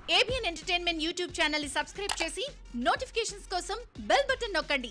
ABN entertainment YouTube channel ని subscribe చేసి notifications కోసం బెల్ బటన్ నొక్కండి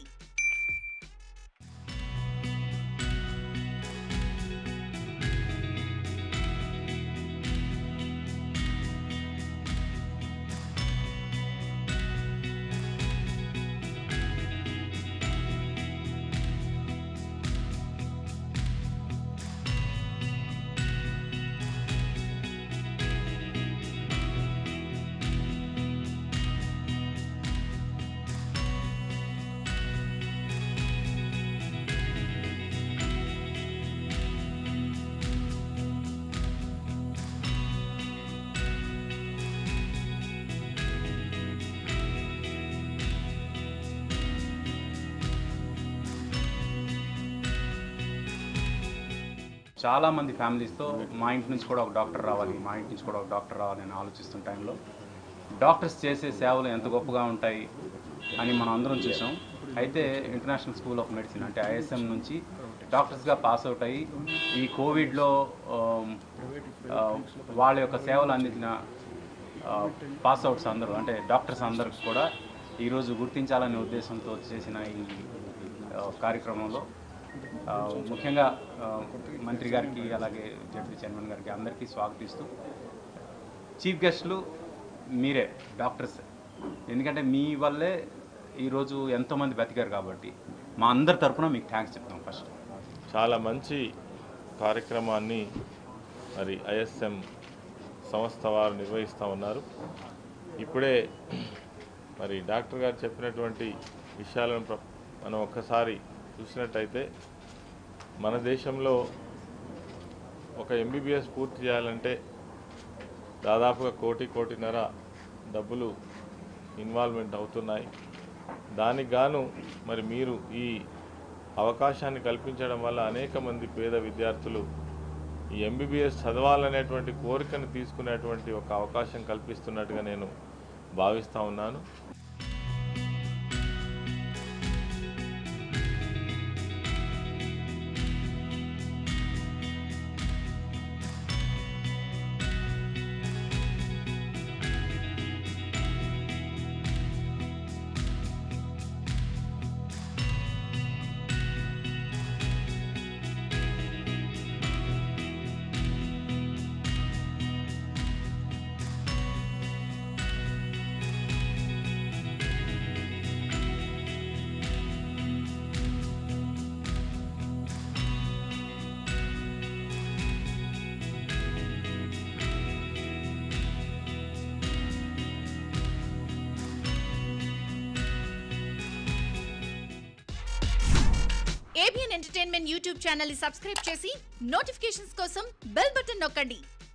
చాలా మంది ఫ్యామిలీస్తో మా ఇంటి నుంచి కూడా ఒక డాక్టర్ రావాలి మా ఇంటి నుంచి కూడా ఒక డాక్టర్ రావాలి అని ఆలోచిస్తున్న టైంలో డాక్టర్స్ చేసే సేవలు ఎంత గొప్పగా ఉంటాయి అని మనం అందరం చూసాం అయితే ఇంటర్నేషనల్ స్కూల్ ఆఫ్ మెడిసిన్ అంటే ఐఎస్ఎం నుంచి డాక్టర్స్గా పాస్ అవుట్ అయ్యి ఈ కోవిడ్లో ఆమ్, ఆ, వాళ్ళ యొక్క సేవలు అందించిన పాస్ అవుట్స్ అందరూ అంటే డాక్టర్స్ అందరికి కూడా ఈరోజు గుర్తించాలనే ఉద్దేశంతో చేసిన ఈ ఆ, కార్యక్రమంలో ఆ, ముఖ్యంగా ఆ, మంత్రి గారికి అలాగే జడ్పీ చైర్మన్ గారికి అందరికీ స్వాగతిస్తూ చీఫ్ గెస్ట్లు మీరే డాక్టర్స్ ఎందుకంటే మీ వల్లే ఈరోజు ఎంతోమంది బతికారు కాబట్టి మా అందరి తరపున మీకు థ్యాంక్స్ చెప్తాం ఫస్ట్ చాలా మంచి కార్యక్రమాన్ని మరి ఐఎస్ఎం సంస్థ వారు నిర్వహిస్తూ ఉన్నారు ఇప్పుడే మరి డాక్టర్ గారు చెప్పినటువంటి విషయాలను ప్ర- మనం ఒక్కసారి చూసినట్టయితే మన దేశంలో ఒక ఎంబీబీఎస్ పూర్తి చేయాలంటే దాదాపుగా కోటి కోటిన్నర డబ్బులు ఇన్వాల్వ్మెంట్ అవుతున్నాయి దానికి గాను మరి మీరు ఈ అవకాశాన్ని కల్పించడం వల్ల అనేక మంది పేద విద్యార్థులు ఈ ఎంబీబీఎస్ చదవాలనేటువంటి కోరికను తీసుకునేటువంటి ఒక అవకాశం కల్పిస్తున్నట్టుగా నేను భావిస్తూ ఉన్నాను ఏబిఎన్ ఎంటర్టైన్మెంట్ యూట్యూబ్ ఛానల్ ని సబ్స్క్రైబ్ చేసి నోటిఫికేషన్స్ కోసం బెల్ బటన్ నొక్కండి